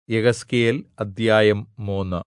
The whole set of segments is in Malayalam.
യെഹെസ്കേൽ അദ്ധ്യായം മൂന്ന്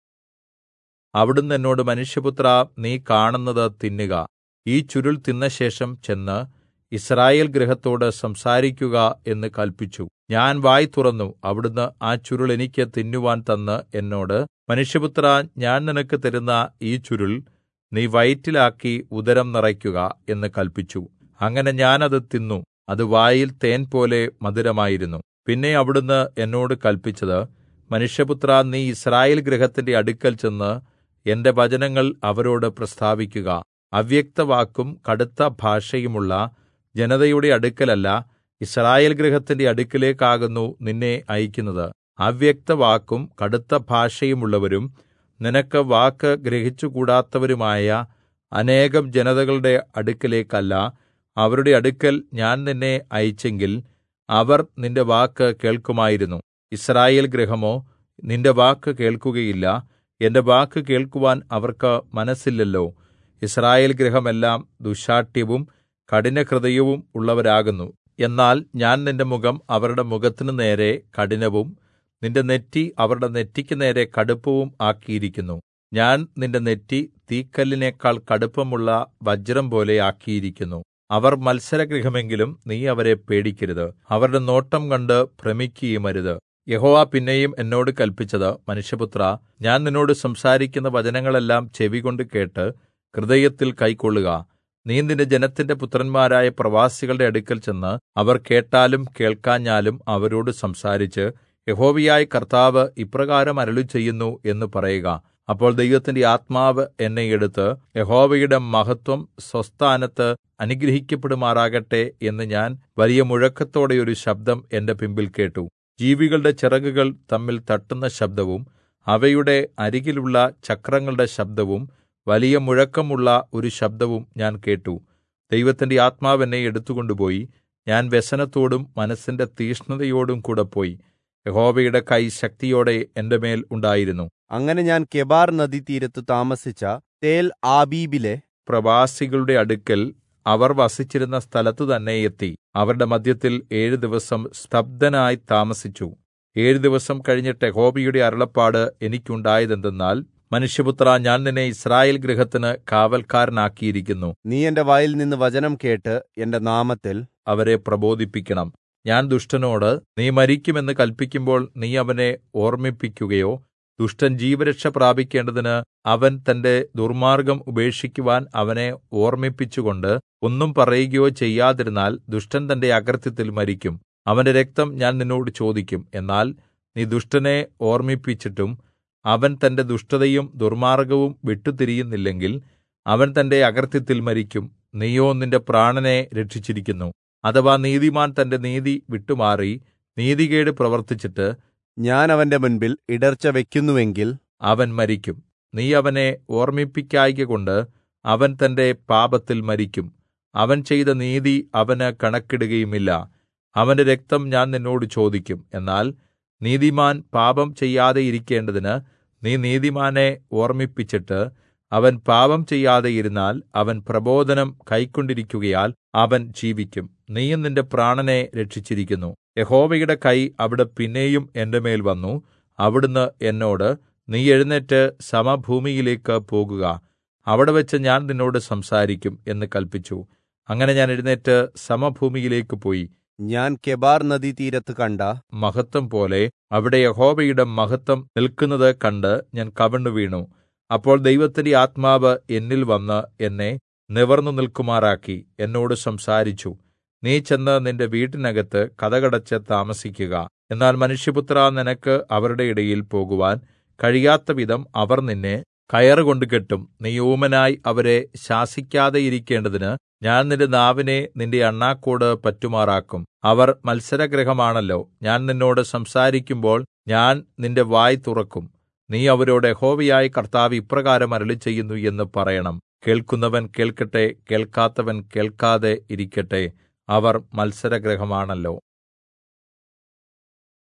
അവിടുന്ന് എന്നോട് മനുഷ്യപുത്രാ നീ കാണുന്നത് തിന്നുക ഈ ചുരുൾ തിന്നശേഷം ചെന്ന് യിസ്രായേൽ ഗൃഹത്തോട് സംസാരിക്കുക എന്ന് കല്പിച്ചു ഞാൻ വായ് തുറന്നു അവിടുന്ന് ആ ചുരുൾ എനിക്ക് തിന്നുവാൻ തന്ന് എന്നോട് മനുഷ്യപുത്രാ ഞാൻ നിനക്ക് തരുന്ന ഈ ചുരുൾ നീ വയറ്റിലാക്കി ഉദരം നിറയ്ക്കുക എന്ന് കല്പിച്ചു അങ്ങനെ ഞാൻ അത് തിന്നു അത് വായിൽ തേൻപോലെ മധുരമായിരുന്നു പിന്നെ അവിടുന്ന് എന്നോട് കല്പിച്ചത് മനുഷ്യപുത്രാ നീ യിസ്രായേൽ ഗൃഹത്തിന്റെ അടുക്കൽ ചെന്ന് എന്റെ വചനങ്ങൾ അവരോട് പ്രസ്താവിക്കുക അവ്യക്തവാക്കും കടുത്ത ഭാഷയുമുള്ള ജനതയുടെ അടുക്കലല്ല യിസ്രായേൽ ഗൃഹത്തിന്റെ അടുക്കലേക്കാകുന്നു നിന്നെ അയക്കുന്നത് അവ്യക്തവാക്കും കടുത്ത ഭാഷയുമുള്ളവരും നിനക്ക് വാക്ക് ഗ്രഹിച്ചുകൂടാത്തവരുമായ അനേകം ജനതകളുടെ അടുക്കലേക്കല്ല അവരുടെ അടുക്കൽ ഞാൻ നിന്നെ അയച്ചെങ്കിൽ അവർ നിന്റെ വാക്ക് കേൾക്കുമായിരുന്നു യിസ്രായേൽ ഗൃഹമോ നിന്റെ വാക്ക് കേൾക്കുകയില്ല എന്റെ വാക്ക് കേൾക്കുവാൻ അവർക്ക് മനസ്സില്ലല്ലോ യിസ്രായേൽ ഗൃഹമെല്ലാം ദുശ്ശാഠ്യവും കഠിനഹൃദയവും ഉള്ളവരാകുന്നു എന്നാൽ ഞാൻ നിന്റെ മുഖം അവരുടെ മുഖത്തിന് നേരെ കഠിനവും നിന്റെ നെറ്റി അവരുടെ നെറ്റിക്ക് നേരെ കടുപ്പവും ആക്കിയിരിക്കുന്നു ഞാൻ നിന്റെ നെറ്റി തീക്കല്ലിനേക്കാൾ കടുപ്പമുള്ള വജ്രം പോലെ ആക്കിയിരിക്കുന്നു അവർ മത്സരഗൃഹമെങ്കിലും നീ അവരെ പേടിക്കരുത് അവരുടെ നോട്ടം കണ്ട് ഭ്രമിക്കുകയുമരുത് യഹോവ പിന്നെയും എന്നോട് കല്പിച്ചത് മനുഷ്യപുത്രാ ഞാൻ നിന്നോട് സംസാരിക്കുന്ന വചനങ്ങളെല്ലാം ചെവികൊണ്ട് കേട്ട് ഹൃദയത്തിൽ കൈക്കൊള്ളുക നീ നിന്റെ ജനത്തിന്റെ പുത്രന്മാരായ പ്രവാസികളുടെ അടുക്കൽ ചെന്ന് അവർ കേട്ടാലും കേൾക്കാഞ്ഞാലും അവരോട് സംസാരിച്ച് യഹോവയായ കർത്താവ് ഇപ്രകാരം അരുളിച്ചെയ്യുന്നു എന്ന് പറയുക അപ്പോൾ ദൈവത്തിന്റെ ആത്മാവ് എന്നെ എടുത്ത് യഹോവയുടെ മഹത്വം സ്വസ്ഥാനത്ത് അനുഗ്രഹിക്കപ്പെടുമാറാകട്ടെ എന്ന് ഞാൻ വലിയ മുഴക്കത്തോടെ ഒരു ശബ്ദം എന്റെ പിമ്പിൽ കേട്ടു ജീവികളുടെ ചിറകുകൾ തമ്മിൽ തട്ടുന്ന ശബ്ദവും അവയുടെ അരികിലുള്ള ചക്രങ്ങളുടെ ശബ്ദവും വലിയ മുഴക്കമുള്ള ഒരു ശബ്ദവും ഞാൻ കേട്ടു ദൈവത്തിന്റെ ആത്മാവ് എന്നെ എടുത്തുകൊണ്ടുപോയി ഞാൻ വ്യസനത്തോടും മനസ്സിന്റെ തീഷ്ണതയോടും കൂടെ പോയി യഹോവയുടെ കൈ ശക്തിയോടെ എന്റെ മേൽ ഉണ്ടായിരുന്നു അങ്ങനെ ഞാൻ കെബാർ നദീതീരത്ത് താമസിച്ച തേൽ ആബീബിലെ പ്രവാസികളുടെ അടുക്കൽ അവർ വസിച്ചിരുന്ന സ്ഥലത്തു തന്നെ എത്തി അവരുടെ മധ്യത്തിൽ ഏഴു ദിവസം സ്തബ്ധനായി താമസിച്ചു ഏഴു ദിവസം കഴിഞ്ഞിട്ട് യഹോവയുടെ അരുളപ്പാട് എനിക്കുണ്ടായതെന്തെന്നാൽ മനുഷ്യപുത്ര ഞാൻ നിന്നെ ഇസ്രായേൽ ഗൃഹത്തിന് കാവൽക്കാരനാക്കിയിരിക്കുന്നു നീ എന്റെ വായിൽ നിന്ന് വചനം കേട്ട് എന്റെ നാമത്തിൽ അവരെ പ്രബോധിപ്പിക്കണം ഞാൻ ദുഷ്ടനോട് നീ മരിക്കുമെന്ന് കൽപ്പിക്കുമ്പോൾ നീ അവനെ ഓർമ്മിപ്പിക്കുകയോ ദുഷ്ടൻ ജീവരക്ഷ പ്രാപിക്കേണ്ടതിന് അവൻ തന്റെ ദുർമാർഗം ഉപേക്ഷിക്കുവാൻ അവനെ ഓർമ്മിപ്പിച്ചുകൊണ്ട് ഒന്നും പറയുകയോ ചെയ്യാതിരുന്നാൽ ദുഷ്ടൻ തന്റെ അകൃത്യത്തിൽ മരിക്കും അവന്റെ രക്തം ഞാൻ നിന്നോട് ചോദിക്കും എന്നാൽ നീ ദുഷ്ടനെ ഓർമ്മിപ്പിച്ചിട്ടും അവൻ തന്റെ ദുഷ്ടതയും ദുർമാർഗവും വിട്ടുതിരിയുന്നില്ലെങ്കിൽ അവൻ തന്റെ അകൃത്യത്തിൽ മരിക്കും നീയോ നിന്റെ പ്രാണനെ രക്ഷിച്ചിരിക്കുന്നു അഥവാ നീതിമാൻ തന്റെ നീതി വിട്ടുമാറി നീതികേട് പ്രവർത്തിച്ചിട്ട് ഞാൻ അവന്റെ മുൻപിൽ ഇടർച്ച വയ്ക്കുന്നുവെങ്കിൽ അവൻ മരിക്കും നീ അവനെ ഓർമ്മിപ്പിക്കായ്കകൊണ്ട് അവൻ തന്റെ പാപത്തിൽ മരിക്കും അവൻ ചെയ്ത നീതി അവന് കണക്കിടുകയുമില്ല അവന്റെ രക്തം ഞാൻ നിന്നോട് ചോദിക്കും എന്നാൽ നീതിമാൻ പാപം ചെയ്യാതെ ഇരിക്കേണ്ടതിന് നീ നീതിമാനെ ഓർമ്മിപ്പിച്ചിട്ട് അവൻ പാപം ചെയ്യാതെ ഇരുന്നാൽ അവൻ പ്രബോധനം കൈക്കൊണ്ടിരിക്കുകയാൽ അവൻ ജീവിക്കും നീയും നിന്റെ പ്രാണനെ രക്ഷിച്ചിരിക്കുന്നു യഹോവയുടെ കൈ അവിടെ പിന്നെയും എന്റെ മേൽ വന്നു അവിടുന്ന് എന്നോട് നീ എഴുന്നേറ്റ് സമഭൂമിയിലേക്ക് പോകുക അവിടെ വെച്ച് ഞാൻ നിന്നോട് സംസാരിക്കും എന്ന് കൽപ്പിച്ചു അങ്ങനെ ഞാൻ എഴുന്നേറ്റ് സമഭൂമിയിലേക്ക് പോയി ഞാൻ കെബാർ നദീതീരത്ത് കണ്ട മഹത്വം പോലെ അവിടെ യഹോവയുടെ മഹത്വം നിൽക്കുന്നത് കണ്ട് ഞാൻ കവിണ്ണു വീണു അപ്പോൾ ദൈവത്തിന്റെ ആത്മാവ് എന്നിൽ വന്ന് എന്നെ നിവർന്നു നിൽക്കുമാറാക്കി എന്നോട് സംസാരിച്ചു നീ ചെന്ന് നിന്റെ വീട്ടിനകത്ത് കതകടച്ച് താമസിക്കുക എന്നാൽ മനുഷ്യപുത്ര നിനക്ക് അവരുടെ ഇടയിൽ പോകുവാൻ കഴിയാത്ത വിധം അവർ നിന്നെ കയറുകൊണ്ട് കെട്ടും നീ ഊമനായി അവരെ ശാസിക്കാതെ ഇരിക്കേണ്ടതിന് ഞാൻ നിന്റെ നാവിനെ നിന്റെ അണ്ണാക്കോട് പറ്റുമാറാക്കും അവർ മത്സരഗൃഹമാണല്ലോ ഞാൻ നിന്നോട് സംസാരിക്കുമ്പോൾ ഞാൻ നിന്റെ വായ് തുറക്കും നീ അവരോട് യഹോവയായ കർത്താവ് ഇപ്രകാരം അരുളിച്ചെയ്യുന്നു എന്ന് പറയണം കേൾക്കുന്നവൻ കേൾക്കട്ടെ കേൾക്കാത്തവൻ കേൾക്കാതെ ഇരിക്കട്ടെ അവർ മത്സരഗൃഹമാണല്ലോ